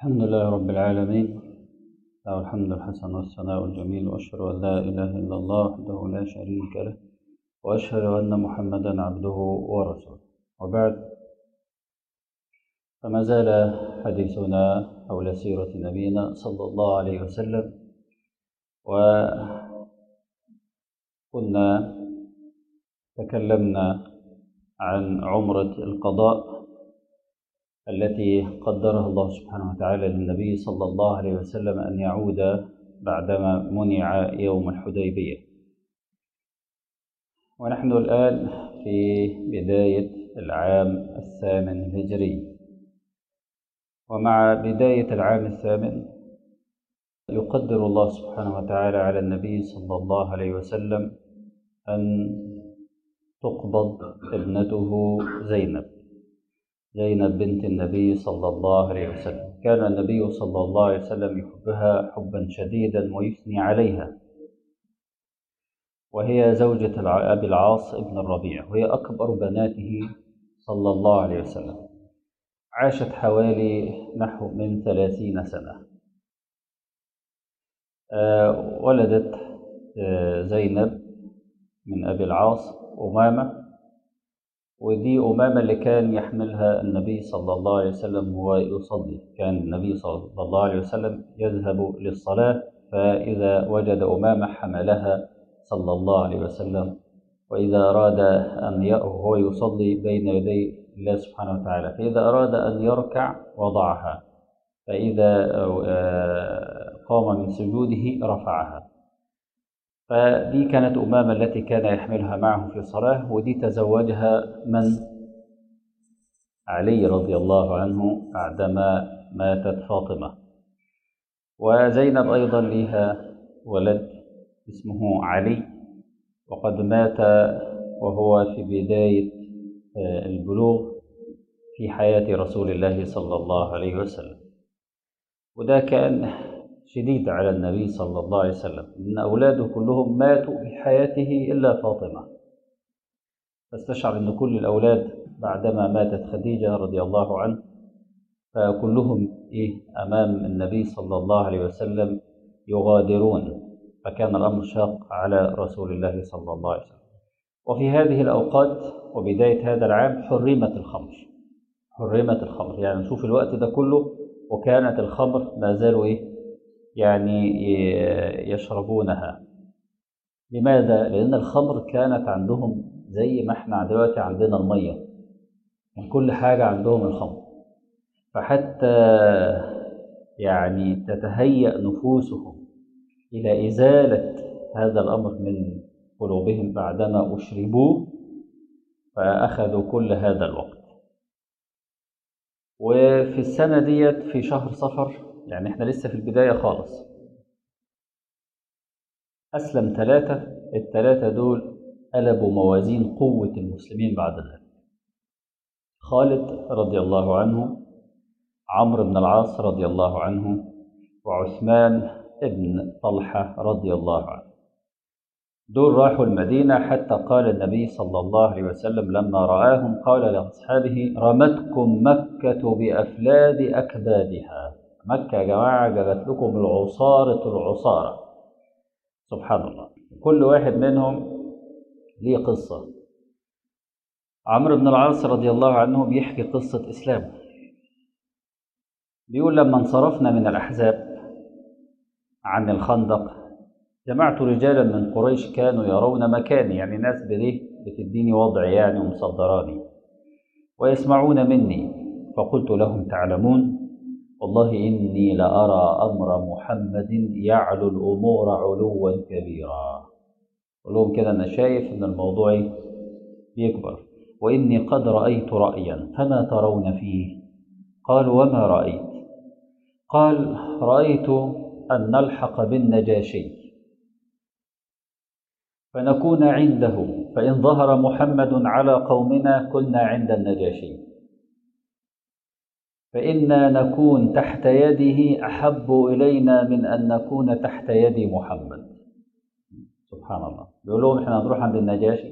الحمد لله رب العالمين له الحمد الحسن والثناء الجميل وأشهد أن لا إله إلا الله وحده لا شريك له وأشهد أن محمدا عبده ورسوله وبعد فما زال حديثنا حول سيرة نبينا صلى الله عليه وسلم وكنا تكلمنا عن عمرة القضاء التي قدرها الله سبحانه وتعالى للنبي صلى الله عليه وسلم أن يعود بعدما منع يوم الحديبية ونحن الآن في بداية العام الثامن الهجري ومع بداية العام الثامن يقدر الله سبحانه وتعالى على النبي صلى الله عليه وسلم أن تقبض ابنته زينب زينب بنت النبي صلى الله عليه وسلم كان النبي صلى الله عليه وسلم يحبها حبا شديدا ويثني عليها وهي زوجة أبي العاص ابن الربيع وهي أكبر بناته صلى الله عليه وسلم عاشت حوالي نحو من ثلاثين سنة آه ولدت آه زينب من أبي العاص أمامة ودي أمامة اللي كان يحملها النبي صلى الله عليه وسلم وهو يصلي كان النبي صلى الله عليه وسلم يذهب للصلاة فإذا وجد أمامة حملها صلى الله عليه وسلم وإذا أراد أن وهو يصلي بين يدي الله سبحانه وتعالى فإذا أراد أن يركع وضعها فإذا قام من سجوده رفعها فدي كانت أمامة التي كان يحملها معه في الصلاة ودي تزوجها من علي رضي الله عنه بعدما ماتت فاطمة وزينب أيضا لها ولد اسمه علي وقد مات وهو في بداية البلوغ في حياة رسول الله صلى الله عليه وسلم وده كان شديد على النبي صلى الله عليه وسلم إن أولاده كلهم ماتوا في حياته إلا فاطمة فاستشعر أن كل الأولاد بعدما ماتت خديجة رضي الله عنه فكلهم إيه أمام النبي صلى الله عليه وسلم يغادرون فكان الأمر شاق على رسول الله صلى الله عليه وسلم وفي هذه الأوقات وبداية هذا العام حرمت الخمر حرمت الخمر يعني نشوف الوقت ده كله وكانت الخمر ما زالوا إيه يعني يشربونها لماذا؟ لأن الخمر كانت عندهم زي ما احنا دلوقتي عندنا المية من كل حاجة عندهم الخمر فحتى يعني تتهيأ نفوسهم إلى إزالة هذا الأمر من قلوبهم بعدما أشربوه فأخذوا كل هذا الوقت وفي السنة ديت في شهر صفر يعني احنا لسه في البداية خالص أسلم ثلاثة الثلاثة دول قلبوا موازين قوة المسلمين بعد ذلك خالد رضي الله عنه عمرو بن العاص رضي الله عنه وعثمان ابن طلحة رضي الله عنه دول راحوا المدينة حتى قال النبي صلى الله عليه وسلم لما رآهم قال لأصحابه رمتكم مكة بأفلاد أكبادها مكة يا جماعة جابت لكم العصارة العصارة سبحان الله كل واحد منهم ليه قصة عمرو بن العاص رضي الله عنه بيحكي قصة إسلامه بيقول لما انصرفنا من الأحزاب عن الخندق جمعت رجالا من قريش كانوا يرون مكاني يعني ناس بديه بتديني وضع يعني ومصدراني ويسمعون مني فقلت لهم تعلمون والله إني لأرى أمر محمد يعلو الأمور علوا كبيرا قل لهم كده أنا شايف إن الموضوع بيكبر وإني قد رأيت رأيا فما ترون فيه قالوا وما رأيت قال رأيت أن نلحق بالنجاشي فنكون عنده فإن ظهر محمد على قومنا كنا عند النجاشي فإنا نكون تحت يده أحب إلينا من أن نكون تحت يد محمد سبحان الله بيقول لهم احنا هنروح عند النجاشي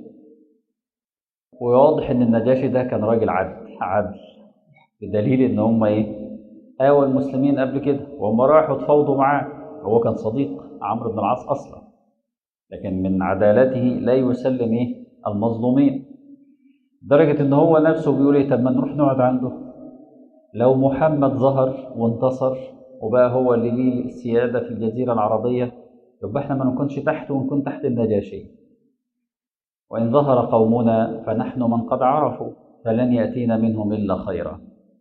وواضح ان النجاشي ده كان راجل عدل عدل بدليل ان هم ايه آوى المسلمين قبل كده وهم راحوا اتفاوضوا معاه هو كان صديق عمرو بن العاص أصلا لكن من عدالته لا يسلم إيه المظلومين لدرجة إن هو نفسه بيقول إيه طب ما نروح نقعد عنده لو محمد ظهر وانتصر وبقى هو اللي ليه السيادة في الجزيرة العربية يبقى احنا ما نكونش تحته ونكون تحت النجاشي وإن ظهر قومنا فنحن من قد عرفوا فلن يأتينا منهم إلا خيرا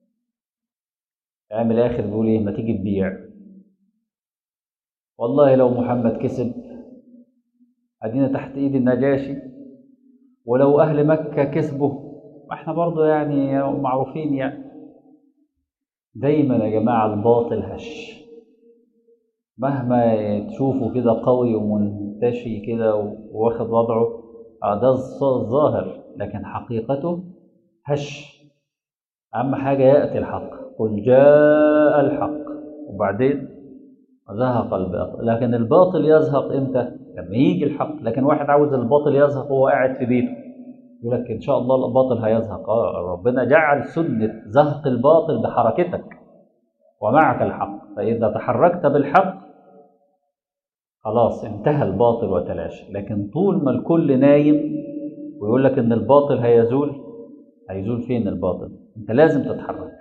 عامل آخر بيقول إيه ما تيجي تبيع والله لو محمد كسب أدينا تحت إيد النجاشي ولو أهل مكة كسبوا احنا برضه يعني معروفين يعني دايما يا جماعة الباطل هش مهما تشوفه كده قوي ومنتشي كده واخد وضعه ده الظاهر لكن حقيقته هش أهم حاجة يأتي الحق قل جاء الحق وبعدين زهق الباطل لكن الباطل يزهق امتى؟ لما يجي الحق لكن واحد عاوز الباطل يزهق وهو قاعد في بيته يقول لك ان شاء الله الباطل هيزهق اه ربنا جعل سنة زهق الباطل بحركتك ومعك الحق فإذا تحركت بالحق خلاص انتهى الباطل وتلاشى لكن طول ما الكل نايم ويقول لك ان الباطل هيزول هيزول فين الباطل انت لازم تتحرك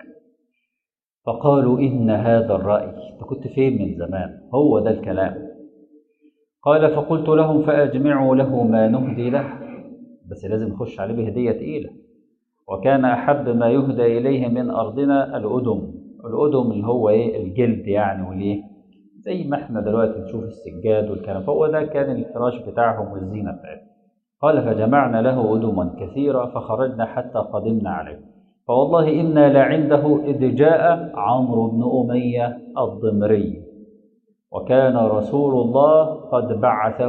فقالوا ان هذا الراي انت كنت فين من زمان هو ده الكلام قال فقلت لهم فاجمعوا له ما نهدي له بس لازم نخش عليه بهديه تقيله وكان احب ما يهدى اليه من ارضنا الادم الادم اللي هو ايه الجلد يعني وليه زي ما احنا دلوقتي نشوف السجاد والكلام فهو ده كان الفراش بتاعهم والزينه بتاعتهم قال فجمعنا له أدما كثيرة فخرجنا حتى قدمنا عليه فوالله إنا لعنده إذ جاء عمرو بن أمية الضمري وكان رسول الله قد بعثه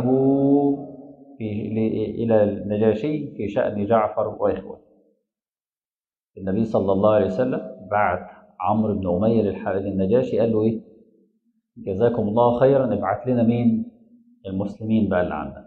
في إلى النجاشي في شأن جعفر وإخوته النبي صلى الله عليه وسلم بعت عمرو بن أمية للنجاشي قال له إيه جزاكم الله خيرا ابعت لنا مين المسلمين بقى اللي عندنا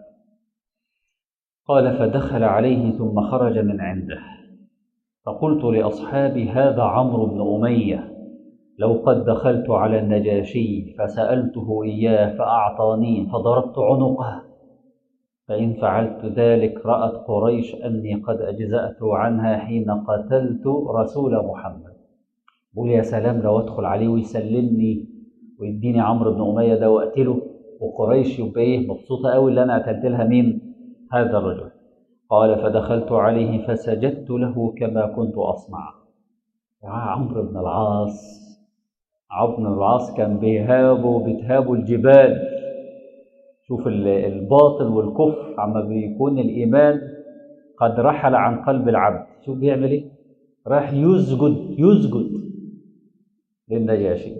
قال فدخل عليه ثم خرج من عنده فقلت لاصحابي هذا عمرو بن اميه لو قد دخلت على النجاشي فسالته اياه فاعطانيه فضربت عنقه فان فعلت ذلك رات قريش اني قد اجزات عنها حين قتلت رسول محمد بقول يا سلام لو ادخل عليه ويسلمني ويديني عمرو بن اميه ده واقتله وقريش يبقى ايه مبسوطه قوي اللي انا قتلت لها مين هذا الرجل قال فدخلت عليه فسجدت له كما كنت أصنع يا عمرو بن العاص عمرو بن العاص كان بيهابه بتهابه الجبال شوف الباطل والكفر عما بيكون الإيمان قد رحل عن قلب العبد شوف بيعمل ايه راح يسجد يسجد للنجاشي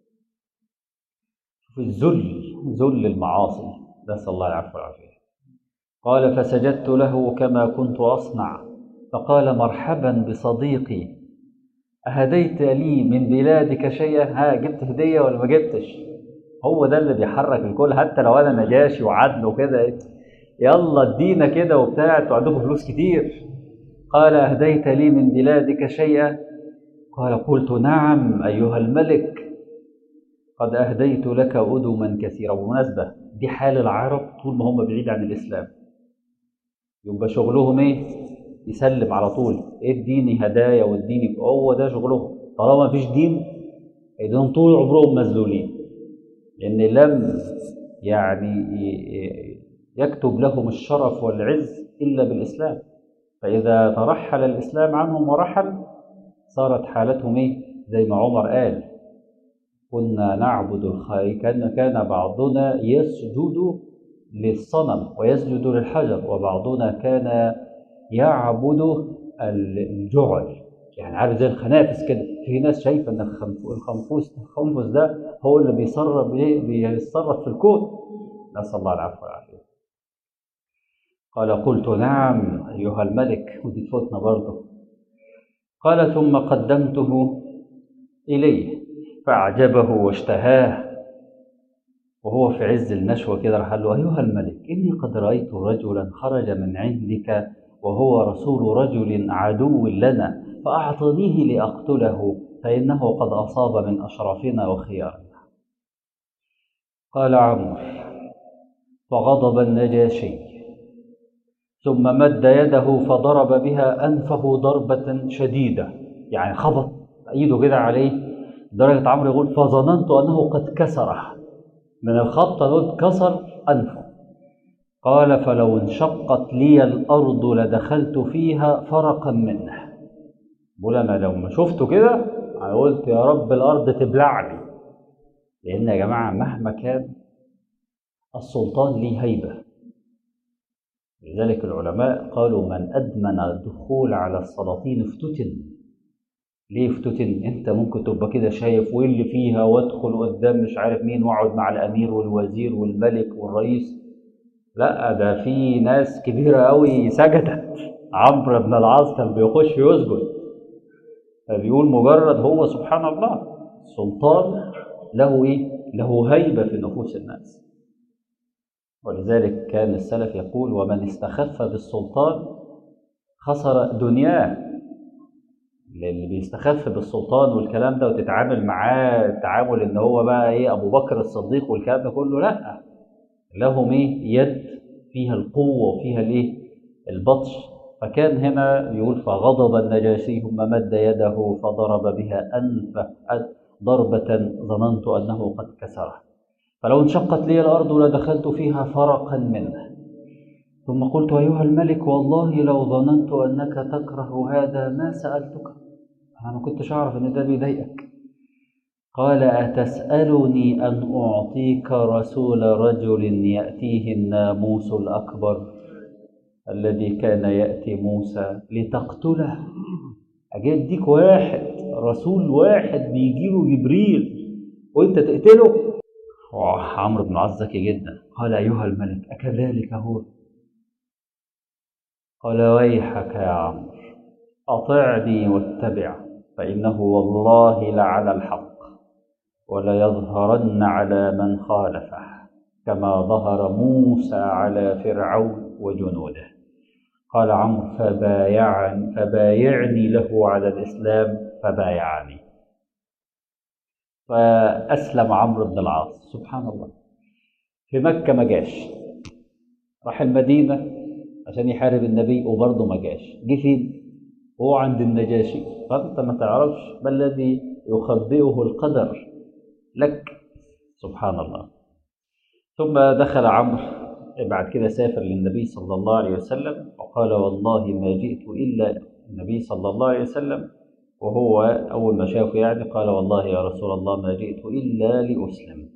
شوف الذل ذل المعاصي نسأل الله العفو والعافية قال فسجدت له كما كنت اصنع فقال مرحبا بصديقي اهديت لي من بلادك شيئا ها جبت هديه ولا ما جبتش هو ده اللي بيحرك الكل حتى لو انا نجاشي وعدل وكده يلا ادينا كده وبتاع انتوا عندكم فلوس كتير قال اهديت لي من بلادك شيئا قال قلت نعم ايها الملك قد اهديت لك ادما كثيره بالمناسبه دي حال العرب طول ما هم بعيد عن الاسلام يبقى شغلهم ايه يسلم على طول اديني هدايا واديني هو ده شغلهم طالما مفيش دين ايديهم طول عمرهم مذلولين لان لم يعني يكتب لهم الشرف والعز الا بالاسلام فاذا ترحل الاسلام عنهم ورحل صارت حالتهم ايه زي ما عمر قال كنا نعبد الخير كان كان بعضنا يسجد للصنم ويسجد للحجر وبعضنا كان يعبد الجعل يعني عارف زي الخنافس كده في ناس شايفه ان الخنفوس الخنفس ده هو اللي بيصرف بيتصرف في الكون نسال الله العفو والعافيه قال قلت نعم ايها الملك ودي تفوتنا برضه قال ثم قدمته اليه فاعجبه واشتهاه وهو في عز النشوة كده راح قال له أيها الملك إني قد رأيت رجلا خرج من عندك وهو رسول رجل عدو لنا فأعطنيه لأقتله فإنه قد أصاب من أشرافنا وخيارنا قال عمرو فغضب النجاشي ثم مد يده فضرب بها أنفه ضربة شديدة يعني خبط إيده كده عليه درجة عمرو يقول فظننت أنه قد كسره من الخبطة دول كسر أنفه قال فلو انشقت لي الأرض لدخلت فيها فرقا منه بقول أنا لو ما شفته كده أنا قلت يا رب الأرض تبلعني لأن يا جماعة مهما كان السلطان ليه هيبة لذلك العلماء قالوا من أدمن الدخول على السلاطين افتتن ليه افتتن انت ممكن تبقى كده شايف وايه اللي فيها وادخل قدام مش عارف مين واقعد مع الامير والوزير والملك والرئيس لا ده في ناس كبيره قوي سجدت عمرو بن العاص كان بيخش يسجد فبيقول مجرد هو سبحان الله السلطان له ايه له هيبه في نفوس الناس ولذلك كان السلف يقول ومن استخف بالسلطان خسر دنياه اللي بيستخف بالسلطان والكلام ده وتتعامل معاه التعامل ان هو بقى ايه ابو بكر الصديق والكلام ده كله لا لهم ايه يد فيها القوه وفيها الايه البطش فكان هنا بيقول فغضب النجاشي ثم مد يده فضرب بها انف ضربه ظننت انه قد كسره فلو انشقت لي الارض لدخلت فيها فرقا منه ثم قلت ايها الملك والله لو ظننت انك تكره هذا ما سالتك انا ما كنتش اعرف ان ده بيضايقك قال اتسالني ان اعطيك رسول رجل ياتيه الناموس الاكبر الذي كان ياتي موسى لتقتله اجي اديك واحد رسول واحد بيجيله جبريل وانت تقتله عمرو بن العاص ذكي جدا قال ايها الملك اكذلك هو قال ويحك يا عمرو أطعني واتبع فإنه والله لعلى الحق وليظهرن على من خالفه كما ظهر موسى على فرعون وجنوده قال عمرو فبايعني فبايعني له على الإسلام فبايعني فأسلم عمرو بن العاص سبحان الله في مكة ما جاش راح المدينة عشان يحارب النبي وبرضه ما جاش جه فين هو عند النجاشي فانت ما تعرفش ما الذي يخبئه القدر لك سبحان الله ثم دخل عمرو بعد كده سافر للنبي صلى الله عليه وسلم وقال والله ما جئت الا النبي صلى الله عليه وسلم وهو اول ما شافه يعني قال والله يا رسول الله ما جئت الا لاسلم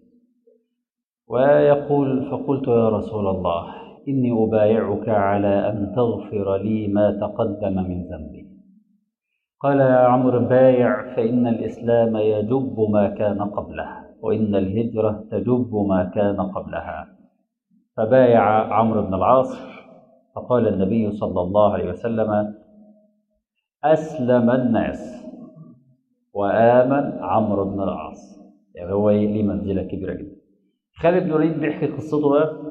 ويقول فقلت يا رسول الله إني أبايعك على أن تغفر لي ما تقدم من ذنبي قال يا عمرو بايع فإن الإسلام يجب ما كان قبله وإن الهجرة تجب ما كان قبلها فبايع عمرو بن العاص فقال النبي صلى الله عليه وسلم أسلم الناس وآمن عمرو بن العاص يعني هو ليه منزلة كبيرة جدا خالد بن الوليد بيحكي قصته بقى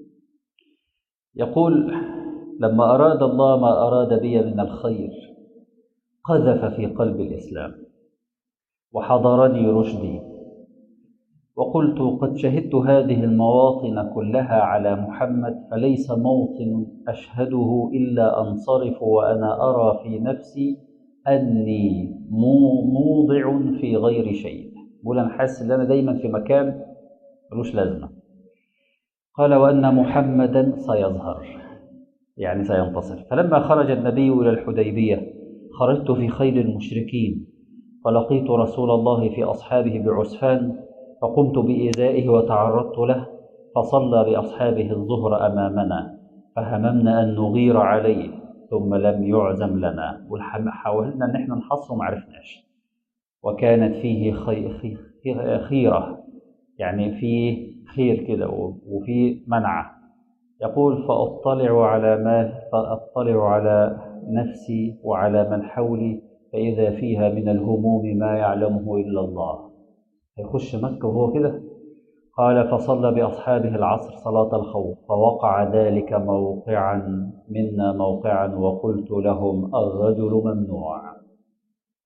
يقول لما أراد الله ما أراد بي من الخير قذف في قلب الإسلام وحضرني رشدي وقلت قد شهدت هذه المواطن كلها على محمد فليس موطن أشهده إلا أنصرف وأنا أرى في نفسي أني موضع في غير شيء بقول أنا حاسس إن أنا دايما في مكان ملوش لازمة قال وأن محمدا سيظهر يعني سينتصر فلما خرج النبي إلى الحديبية خرجت في خيل المشركين فلقيت رسول الله في أصحابه بعسفان فقمت بإيذائه وتعرضت له فصلى بأصحابه الظهر أمامنا فهممنا أن نغير عليه ثم لم يعزم لنا وحاولنا أن احنا نحصره معرفناش وكانت فيه خي... خي... خيرة يعني فيه خير كده وفي منعة يقول فأطلع على ما فأطلع على نفسي وعلى من حولي فإذا فيها من الهموم ما يعلمه إلا الله يخش مكة وهو كده قال فصلى بأصحابه العصر صلاة الخوف فوقع ذلك موقعا منا موقعا وقلت لهم الرجل ممنوع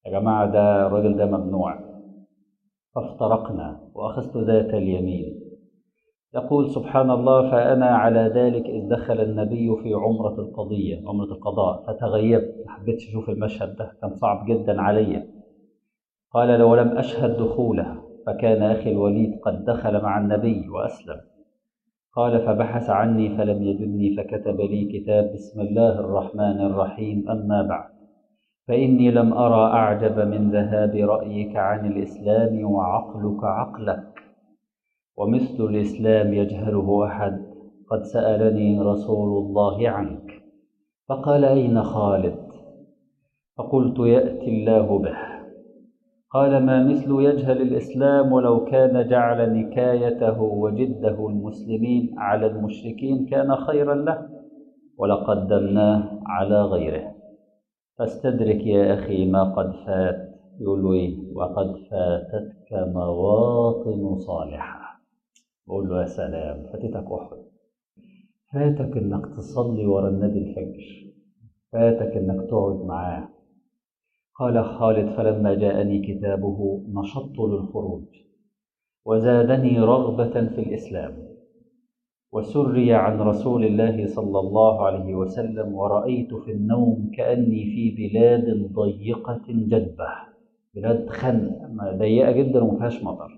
يا جماعة ده الراجل ده ممنوع فافترقنا وأخذت ذات اليمين يقول سبحان الله فأنا على ذلك إذ دخل النبي في عمرة القضية عمرة القضاء فتغيبت ما حبيتش أشوف المشهد ده كان صعب جدا علي قال لو لم أشهد دخوله فكان أخي الوليد قد دخل مع النبي وأسلم قال فبحث عني فلم يجدني فكتب لي كتاب بسم الله الرحمن الرحيم أما بعد فإني لم أرى أعجب من ذهاب رأيك عن الإسلام وعقلك عقلك ومثل الإسلام يجهله أحد قد سألني رسول الله عنك فقال أين خالد فقلت يأتي الله به قال ما مثل يجهل الإسلام ولو كان جعل نكايته وجده المسلمين على المشركين كان خيرا له ولقدمناه على غيره فاستدرك يا أخي ما قد فات يقول له إيه وقد فاتتك مواطن صالحة بقول له يا سلام فاتتك أحد فاتك إنك تصلي ورا النبي الفجر فاتك إنك تقعد معاه قال خالد فلما جاءني كتابه نشطت للخروج وزادني رغبة في الإسلام وسري عن رسول الله صلى الله عليه وسلم ورأيت في النوم كأني في بلاد ضيقة جدبة بلاد خن ضيقة جدا وما فيهاش مطر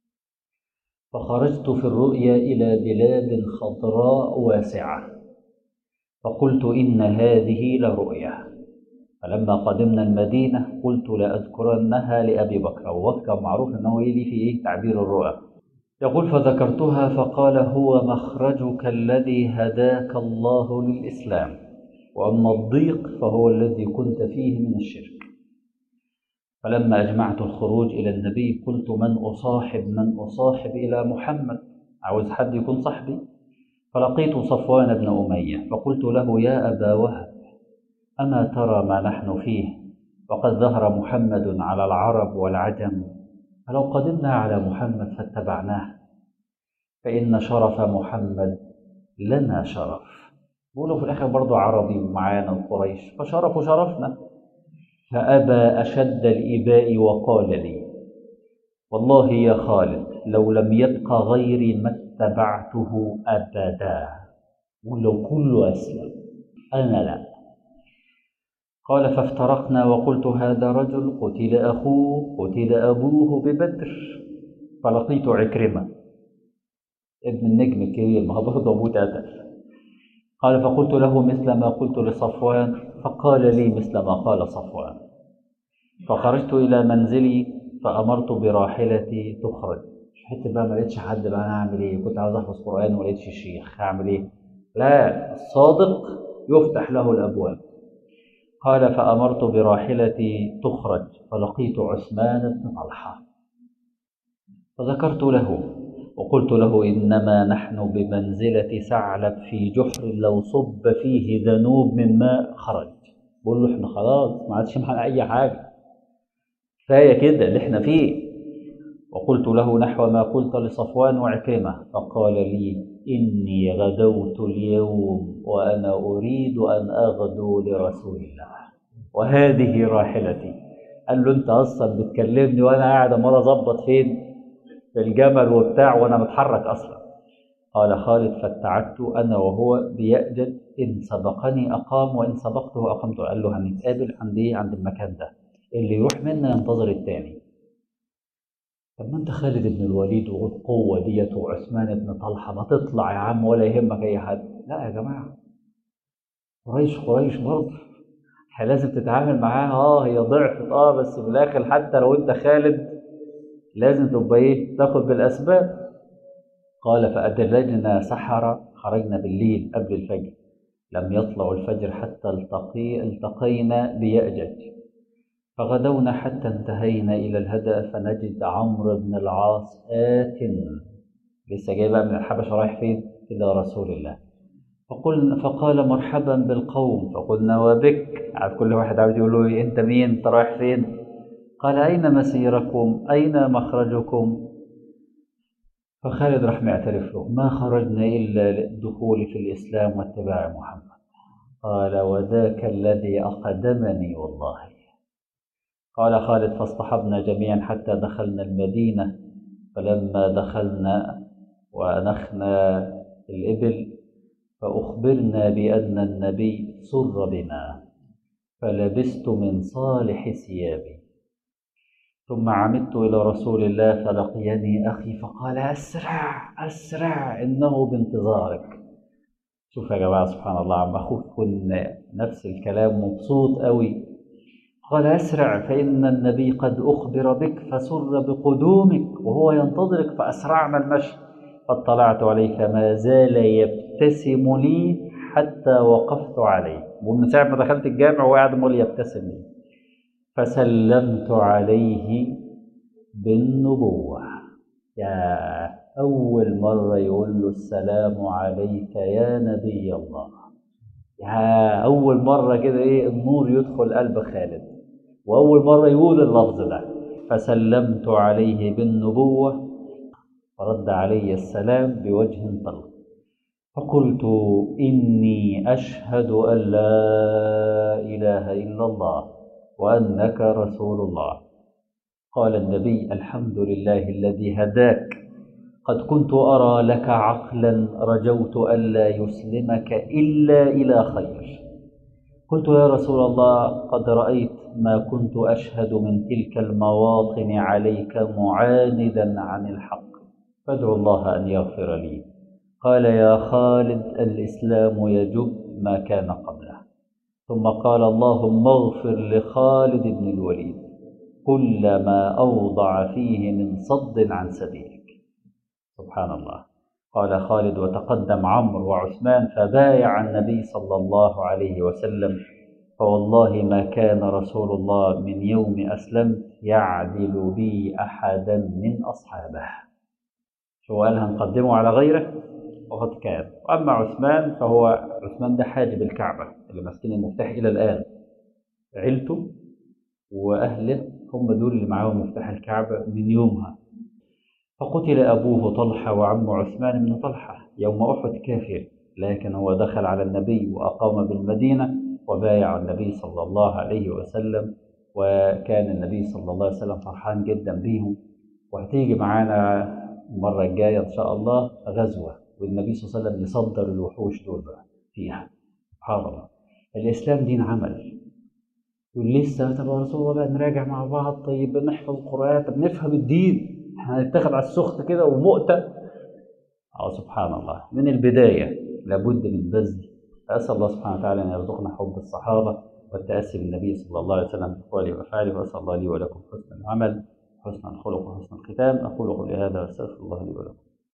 فخرجت في الرؤيا إلى بلاد خضراء واسعة فقلت إن هذه لرؤيا فلما قدمنا المدينة قلت لأذكرنها لأبي بكر أبو بكر معروف أنه يلي في إيه تعبير الرؤى يقول فذكرتها فقال هو مخرجك الذي هداك الله للإسلام وأما الضيق فهو الذي كنت فيه من الشرك فلما أجمعت الخروج إلى النبي قلت من أصاحب من أصاحب إلى محمد عاوز حد يكون صاحبي فلقيت صفوان بن أمية فقلت له يا أبا وهب أما ترى ما نحن فيه وقد ظهر محمد على العرب والعجم فلو قدمنا على محمد فاتبعناه فإن شرف محمد لنا شرف بيقولوا في الآخر برضه عربي معانا وقريش فشرفوا شرفنا فأبى أشد الإباء وقال لي والله يا خالد لو لم يبق غيري ما اتبعته أبدا ولو كله أسلم أنا لا قال فافترقنا وقلت هذا رجل قتل أخوه قتل أبوه ببدر فلقيت عكرمة ابن النجم الكبير ما هو برضه أبوه اتقتل قال فقلت له مثل ما قلت لصفوان فقال لي مثل ما قال صفوان فخرجت إلى منزلي فأمرت براحلتي تخرج حتى بقى ما لقيتش حد بقى أنا أعمل إيه كنت عاوز أحفظ قرآن وما لقيتش شيخ هعمل إيه لا الصادق يفتح له الأبواب قال فأمرت براحلتي تخرج فلقيت عثمان بن طلحة فذكرت له وقلت له إنما نحن بمنزلة ثعلب في جحر لو صب فيه ذنوب من ماء خرج بقول له احنا خلاص ما عادش معنا أي حاجة كفاية كده اللي احنا فيه وقلت له نحو ما قلت لصفوان وعكرمة فقال لي إني غدوت اليوم وأنا أريد أن أغدو لرسول الله وهذه راحلتي قال له أنت أصلا بتكلمني وأنا قاعد أمال أظبط فين في الجمل وبتاع وأنا متحرك أصلا قال خالد فاتعدت أنا وهو بيأجل إن سبقني أقام وإن سبقته أقمت قال له هنتقابل عند إيه عند المكان ده اللي يروح منا ينتظر التاني طب ما انت خالد بن الوليد والقوة ديت وعثمان بن طلحة ما تطلع يا عم ولا يهمك أي حد لا يا جماعة قريش قريش برضه لازم تتعامل معاها اه هي ضعفت اه بس في الآخر حتى لو انت خالد لازم تبقى ايه تاخد بالأسباب قال فأدلجنا سحرة خرجنا بالليل قبل الفجر لم يطلع الفجر حتى التقي التقينا بيأجج فغدونا حتى انتهينا إلى الهدى فنجد عمرو بن العاص آت لسه جاي بقى من الحبشة رايح فين؟ إلى رسول الله فقلنا فقال مرحبا بالقوم فقلنا وبك عارف كل واحد عاوز يقول له أنت مين؟ أنت رايح فين؟ قال أين مسيركم؟ أين مخرجكم؟ فخالد راح معترف له ما خرجنا إلا للدخول في الإسلام واتباع محمد قال وذاك الذي أقدمني والله قال خالد فاصطحبنا جميعا حتى دخلنا المدينة فلما دخلنا وأنخنا الإبل فأخبرنا بأن النبي سر بنا فلبست من صالح ثيابي ثم عمدت إلى رسول الله فلقيني أخي فقال أسرع أسرع إنه بانتظارك شوف يا جماعة سبحان الله عم أخوك كن نفس الكلام مبسوط قوي قال أسرع فإن النبي قد أخبر بك فسر بقدومك وهو ينتظرك فأسرعنا المشي فاطلعت عليه فما زال يبتسم لي حتى وقفت عليه ومن ساعة ما دخلت الجامع وهو قاعد عمال يبتسم لي فسلمت عليه بالنبوة يا أول مرة يقول له السلام عليك يا نبي الله يا أول مرة كده إيه النور يدخل قلب خالد وأول مرة يقول اللفظ ده فسلمت عليه بالنبوة فرد علي السلام بوجه طلق فقلت إني أشهد أن لا إله إلا الله وأنك رسول الله قال النبي الحمد لله الذي هداك قد كنت أرى لك عقلا رجوت ألا يسلمك إلا إلى خير قلت يا رسول الله قد رأيت ما كنت أشهد من تلك المواطن عليك معاندا عن الحق فادعو الله أن يغفر لي قال يا خالد الإسلام يجب ما كان قبله ثم قال اللهم اغفر لخالد بن الوليد كل ما أوضع فيه من صد عن سبيلك سبحان الله قال خالد وتقدم عمرو وعثمان فبايع النبي صلى الله عليه وسلم فوالله ما كان رسول الله من يوم أسلمت يعدل بي أحدا من أصحابه شو قال هنقدمه على غيره وقد كان وأما عثمان فهو عثمان ده حاجب الكعبة اللي ماسكين المفتاح إلى الآن عيلته وأهله هم دول اللي معاهم مفتاح الكعبة من يومها فقتل أبوه طلحة وعم عثمان بن طلحة يوم أحد كافر لكن هو دخل على النبي وأقام بالمدينة وبايع النبي صلى الله عليه وسلم وكان النبي صلى الله عليه وسلم فرحان جدا بيهم وهتيجي معانا المرة الجاية إن شاء الله غزوة والنبي صلى الله عليه وسلم يصدر الوحوش دول بقى فيها سبحان الله الإسلام دين عمل يقول لسه طب يا رسول الله بقى نراجع مع بعض طيب نحفظ القرآن طب نفهم الدين احنا هنتاخد على السخط كده ومؤتة اه سبحان الله من البداية لابد من بذل فأسأل الله سبحانه وتعالى أن يرزقنا حب الصحابة والتأسي بالنبي صلى الله عليه وسلم بأقواله وأفعاله وأسأل الله لي ولكم حسن العمل حسن الخلق وحسن الختام أقول قولي هذا وأستغفر الله لي ولكم